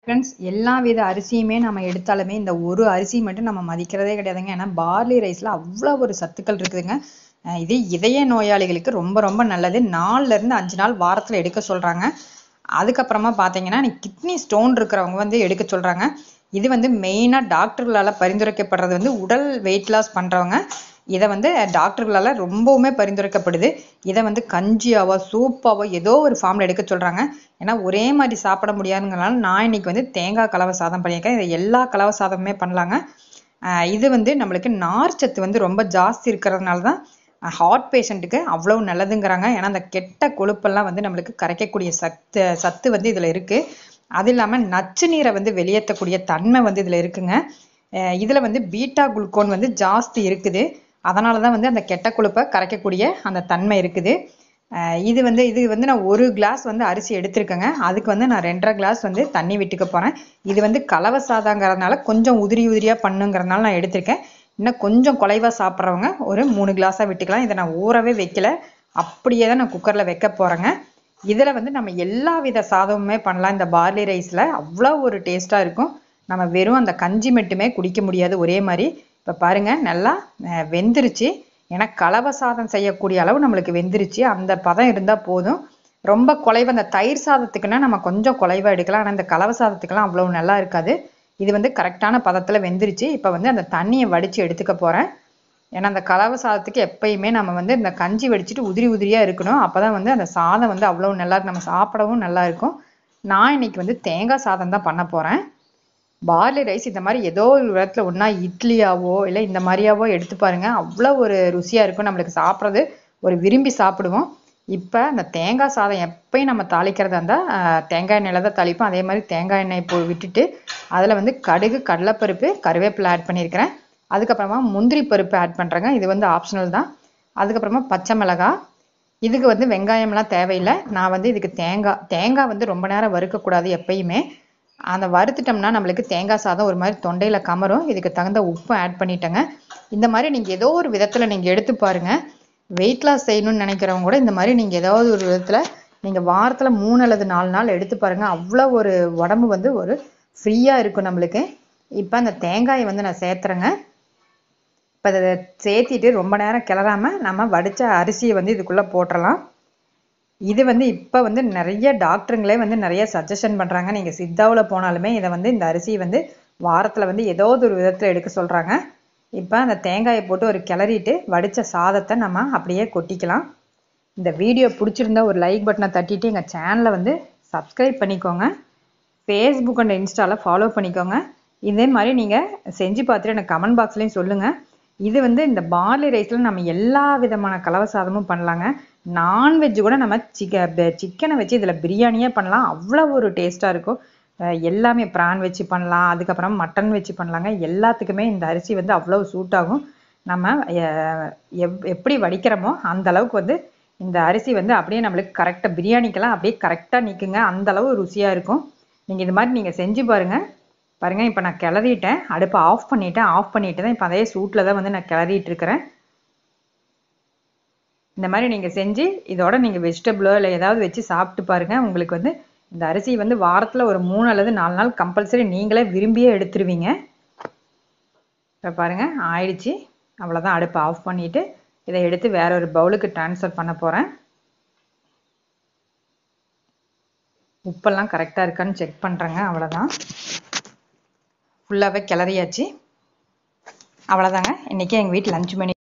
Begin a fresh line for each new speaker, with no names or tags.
friends எல்லா வித அரிசியுமே நம்ம எடுத்தாலுமே இந்த ஒரு அரிசி மட்டும் நம்ம மதிக்கிறதே கிடையாதுங்க ஏன்னா பார்லி ரைஸில் அவ்வளோ ஒரு சத்துக்கள் இருக்குதுங்க அஹ் இது இதய நோயாளிகளுக்கு ரொம்ப ரொம்ப நல்லது நாலுல இருந்து அஞ்சு நாள் வாரத்தில் எடுக்க சொல்கிறாங்க அதுக்கப்புறமா பார்த்தீங்கன்னா கிட்னி ஸ்டோன் இருக்கிறவங்க வந்து எடுக்க சொல்கிறாங்க இது வந்து மெயினாக டாக்டர்களால் பரிந்துரைக்கப்படுறது வந்து உடல் வெயிட் லாஸ் பண்ணுறவங்க இதை வந்து டாக்டர்களால் ரொம்பவுமே பரிந்துரைக்கப்படுது இதை வந்து கஞ்சியாவோ சூப்பாவோ ஏதோ ஒரு ஃபார்மில் எடுக்க சொல்கிறாங்க ஏன்னா ஒரே மாதிரி சாப்பிட முடியாதுங்கிறனால நான் இன்னைக்கு வந்து தேங்காய் கலவை சாதம் பண்ணியிருக்கேன் இதை எல்லா கலவை சாதமுமே பண்ணலாங்க ஆஹ் இது வந்து நம்மளுக்கு நார்ச்சத்து வந்து ரொம்ப ஜாஸ்தி இருக்கிறதுனால தான் ஹார்ட் பேஷண்ட்டுக்கு அவ்வளோ நல்லதுங்கிறாங்க ஏன்னா அந்த கெட்ட கொழுப்பெல்லாம் வந்து நம்மளுக்கு கரைக்கக்கூடிய சத்து சத்து வந்து இதில் இருக்குது அது இல்லாமல் நச்சு நீரை வந்து வெளியேற்றக்கூடிய தன்மை வந்து இதில் இருக்குங்க அஹ் இதுல வந்து பீட்டா குளுக்கோன் வந்து ஜாஸ்தி இருக்குது அதனால தான் வந்து அந்த கெட்ட கொழுப்பை கரைக்கக்கூடிய அந்த தன்மை இருக்குது அஹ் இது வந்து இது வந்து நான் ஒரு கிளாஸ் வந்து அரிசி எடுத்திருக்கேங்க அதுக்கு வந்து நான் ரெண்டரை கிளாஸ் வந்து தண்ணி விட்டுக்க போறேன் இது வந்து கலவை சாதங்கிறதுனால கொஞ்சம் உதிரி உதிரியா பண்ணுங்கிறதுனால நான் எடுத்திருக்கேன் இன்னும் கொஞ்சம் குலைவா சாப்பிட்றவங்க ஒரு மூணு கிளாஸா விட்டுக்கலாம் இதை நான் ஊறவே வைக்கல அப்படியே தான் நான் குக்கர்ல வைக்க போறேங்க இதுல வந்து நம்ம எல்லா வித சாதமுமே பண்ணலாம் இந்த பார்லி ரைஸ்ல அவ்வளோ ஒரு டேஸ்டா இருக்கும் நம்ம வெறும் அந்த கஞ்சி மட்டுமே குடிக்க முடியாது ஒரே மாதிரி இப்போ பாருங்க நல்லா அஹ், வெந்துருச்சு ஏன்னா கலவை சாதம் செய்யக்கூடிய அளவு நம்மளுக்கு வெந்துருச்சு அந்த பதம் இருந்தால் போதும் ரொம்ப குலைவா அந்த தயிர் சாதத்துக்குன்னா நம்ம கொஞ்சம் குலைவா எடுக்கலாம் ஆனால் இந்த கலவை சாதத்துக்கெல்லாம் அவ்வளோ நல்லா இருக்காது இது வந்து கரெக்டான பதத்தில் வெந்துருச்சு இப்போ வந்து அந்த தண்ணியை வடித்து எடுத்துக்க போகிறேன் ஏன்னா அந்த கலவை சாதத்துக்கு எப்பயுமே நம்ம வந்து இந்த கஞ்சி வடிச்சிட்டு உதிரி உதிரியா இருக்கணும் அப்பதான் வந்து அந்த சாதம் வந்து அவ்வளவு நல்லா இருக்கும் நம்ம சாப்பிடவும் நல்லா இருக்கும் நான் இன்னைக்கு வந்து தேங்காய் சாதம் தான் பண்ண போறேன் பார்லி ரைஸ் இந்த மாதிரி ஏதோ ஒரு விதத்துல ஒன்றா இட்லியாவோ இல்லை இந்த மாதிரியாவோ எடுத்து பாருங்க அவ்வளோ ஒரு ருசியா இருக்கும் நம்மளுக்கு சாப்பிட்றது ஒரு விரும்பி சாப்பிடுவோம் இப்போ அந்த தேங்காய் சாதம் எப்பயும் நம்ம தாளிக்கிறதா இருந்தால் தேங்காய் எண்ணெயில் தான் தாளிப்போம் அதே மாதிரி தேங்காய் எண்ணெய் இப்போ விட்டுட்டு அதில் வந்து கடுகு கடலைப்பருப்பு கருவேப்பிலை ஆட் பண்ணியிருக்கிறேன் அதுக்கப்புறமா முந்திரி பருப்பு ஆட் பண்ணுறேங்க இது வந்து ஆப்ஷனல் தான் அதுக்கப்புறமா பச்சை மிளகாய் இதுக்கு வந்து வெங்காயம்லாம் தேவையில்லை நான் வந்து இதுக்கு தேங்காய் தேங்காய் வந்து ரொம்ப நேரம் வறுக்கக்கூடாது எப்பயுமே அந்த வறுத்துட்டோம்னா நம்மளுக்கு தேங்காய் சாதம் ஒரு மாதிரி தொண்டையில கமரும் இதுக்கு தகுந்த உப்பு ஆட் பண்ணிட்டேங்க இந்த மாதிரி நீங்க ஏதோ ஒரு விதத்துல நீங்க எடுத்து பாருங்க வெயிட் லாஸ் செய்யணும்னு நினைக்கிறவங்க கூட இந்த மாதிரி நீங்க ஏதாவது ஒரு விதத்துல நீங்க வாரத்துல மூணு அல்லது நாலு நாள் எடுத்து பாருங்க அவ்வளோ ஒரு உடம்பு வந்து ஒரு ஃப்ரீயா இருக்கும் நம்மளுக்கு இப்போ அந்த தேங்காயை வந்து நான் சேர்த்துறேங்க இப்போ அதை சேர்த்திட்டு ரொம்ப நேரம் கிளறாம நம்ம வடிச்ச அரிசியை வந்து இதுக்குள்ள போட்டுறலாம் இது வந்து இப்போ வந்து நிறைய டாக்டருங்களே வந்து நிறைய சஜஷன் பண்ணுறாங்க நீங்கள் சித்தாவில் போனாலுமே இதை வந்து இந்த அரிசியை வந்து வாரத்தில் வந்து ஏதோ ஒரு விதத்தில் எடுக்க சொல்கிறாங்க இப்போ அந்த தேங்காயை போட்டு ஒரு கிளறிட்டு வடித்த சாதத்தை நம்ம அப்படியே கொட்டிக்கலாம் இந்த வீடியோ பிடிச்சிருந்தா ஒரு லைக் பட்டனை தட்டிட்டு எங்கள் சேனலை வந்து சப்ஸ்கிரைப் பண்ணிக்கோங்க ஃபேஸ்புக் அண்ட் இன்ஸ்டாவில் ஃபாலோ பண்ணிக்கோங்க இதே மாதிரி நீங்கள் செஞ்சு பார்த்துட்டு எனக்கு கமெண்ட் பாக்ஸ்லேயும் சொல்லுங்கள் இது வந்து இந்த பார்லி ரைஸில் நம்ம எல்லா விதமான கலவை சாதமும் பண்ணலாங்க நான்வெஜ் கூட நம்ம சிக்க சிக்கனை வச்சு இதில் பிரியாணியே பண்ணலாம் அவ்வளோ ஒரு டேஸ்ட்டாக இருக்கும் அஹ் எல்லாமே ப்ரான் வச்சு பண்ணலாம் அதுக்கப்புறம் மட்டன் வச்சு பண்ணலாங்க எல்லாத்துக்குமே இந்த அரிசி வந்து அவ்வளோ சூட் ஆகும் நம்ம அஹ், எப் எப்படி வடிக்கிறோமோ அந்த அளவுக்கு வந்து இந்த அரிசி வந்து அப்படியே நம்மளுக்கு கரெக்டாக பிரியாணிக்கெல்லாம் அப்படியே கரெக்டாக நிற்குங்க அந்த அளவு ருசியாக இருக்கும் நீங்கள் இது மாதிரி நீங்கள் செஞ்சு பாருங்க பாருங்க இப்போ நான் கிளறிட்டேன் அடுப்பை ஆஃப் பண்ணிட்டேன் ஆஃப் பண்ணிட்டு தான் இப்போ அதே சூட்டில் தான் வந்து நான் கிளறிட்டு இருக்கிறேன் இந்த மாதிரி நீங்கள் செஞ்சு இதோட நீங்கள் வெஜிடபிளோ இல்லை ஏதாவது வச்சு சாப்பிட்டு பாருங்க உங்களுக்கு வந்து இந்த அரிசி வந்து வாரத்தில் ஒரு மூணு அல்லது நாலு நாள் கம்பல்சரி நீங்களே விரும்பியே எடுத்துருவீங்க இப்போ பாருங்க ஆயிடுச்சு அவ்வளோதான் அடுப்பை ஆஃப் பண்ணிட்டு இதை எடுத்து வேற ஒரு பவுலுக்கு ட்ரான்ஸ்ஃபர் பண்ண போகிறேன் உப்பெல்லாம் கரெக்டாக இருக்கான்னு செக் பண்ணுறேங்க அவ்வளோதான் ஃபுல்லாகவே கிளறியாச்சு அவ்வளோதாங்க இன்றைக்கி எங்கள் வீட்டில் லஞ்ச் மெனு